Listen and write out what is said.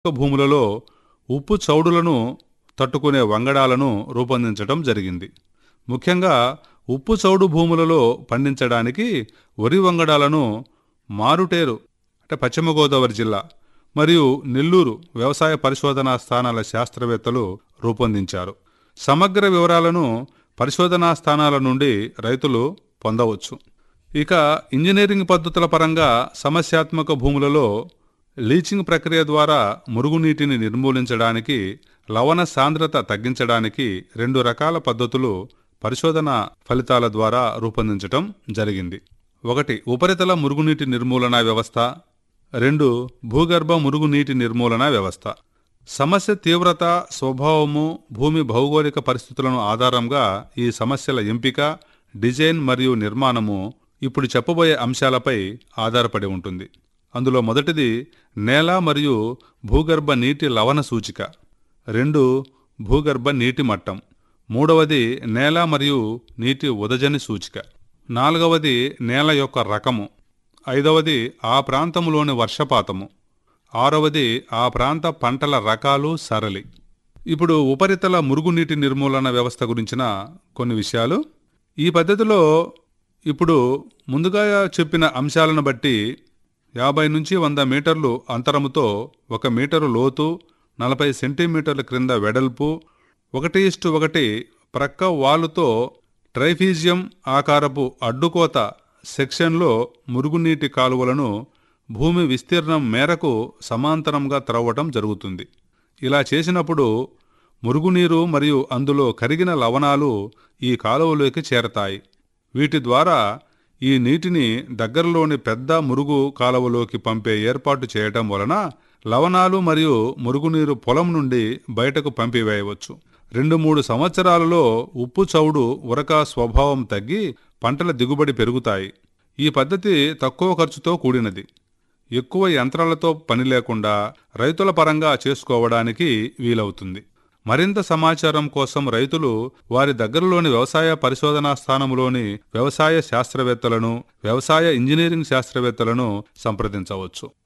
భూములలో ఉప్పు చౌడులను తట్టుకునే వంగడాలను రూపొందించడం జరిగింది ముఖ్యంగా ఉప్పు చౌడు భూములలో పండించడానికి వరి వంగడాలను మారుటేరు అంటే పశ్చిమ గోదావరి జిల్లా మరియు నెల్లూరు వ్యవసాయ పరిశోధనా స్థానాల శాస్త్రవేత్తలు రూపొందించారు సమగ్ర వివరాలను పరిశోధనా స్థానాల నుండి రైతులు పొందవచ్చు ఇక ఇంజనీరింగ్ పద్ధతుల పరంగా సమస్యాత్మక భూములలో లీచింగ్ ప్రక్రియ ద్వారా మురుగునీటిని నిర్మూలించడానికి లవణ సాంద్రత తగ్గించడానికి రెండు రకాల పద్ధతులు పరిశోధన ఫలితాల ద్వారా రూపొందించటం జరిగింది ఒకటి ఉపరితల మురుగునీటి నిర్మూలన వ్యవస్థ రెండు భూగర్భ మురుగునీటి నిర్మూలన వ్యవస్థ సమస్య తీవ్రత స్వభావము భూమి భౌగోళిక పరిస్థితులను ఆధారంగా ఈ సమస్యల ఎంపిక డిజైన్ మరియు నిర్మాణము ఇప్పుడు చెప్పబోయే అంశాలపై ఆధారపడి ఉంటుంది అందులో మొదటిది నేల మరియు భూగర్భ నీటి లవణ సూచిక రెండు భూగర్భ నీటి మట్టం మూడవది నేల మరియు నీటి ఉదజని సూచిక నాలుగవది నేల యొక్క రకము ఐదవది ఆ ప్రాంతంలోని వర్షపాతము ఆరవది ఆ ప్రాంత పంటల రకాలు సరళి ఇప్పుడు ఉపరితల మురుగునీటి నిర్మూలన వ్యవస్థ గురించిన కొన్ని విషయాలు ఈ పద్ధతిలో ఇప్పుడు ముందుగా చెప్పిన అంశాలను బట్టి యాభై నుంచి వంద మీటర్లు అంతరముతో ఒక మీటరు లోతు నలభై సెంటీమీటర్ల క్రింద వెడల్పు ఒకటి ఇష్టు ఒకటి ప్రక్క వాలుతో ట్రైఫీజియం ఆకారపు అడ్డుకోత సెక్షన్లో మురుగునీటి కాలువలను భూమి విస్తీర్ణం మేరకు సమాంతరంగా త్రవ్వటం జరుగుతుంది ఇలా చేసినప్పుడు మురుగునీరు మరియు అందులో కరిగిన లవణాలు ఈ కాలువలోకి చేరతాయి వీటి ద్వారా ఈ నీటిని దగ్గరలోని పెద్ద మురుగు కాలువలోకి పంపే ఏర్పాటు చేయటం వలన లవణాలు మరియు మురుగునీరు పొలం నుండి బయటకు పంపివేయవచ్చు రెండు మూడు సంవత్సరాలలో ఉప్పు చౌడు ఉరక స్వభావం తగ్గి పంటల దిగుబడి పెరుగుతాయి ఈ పద్ధతి తక్కువ ఖర్చుతో కూడినది ఎక్కువ యంత్రాలతో పని లేకుండా రైతుల పరంగా చేసుకోవడానికి వీలవుతుంది మరింత సమాచారం కోసం రైతులు వారి దగ్గరలోని వ్యవసాయ పరిశోధనా స్థానంలోని వ్యవసాయ శాస్త్రవేత్తలను వ్యవసాయ ఇంజనీరింగ్ శాస్త్రవేత్తలను సంప్రదించవచ్చు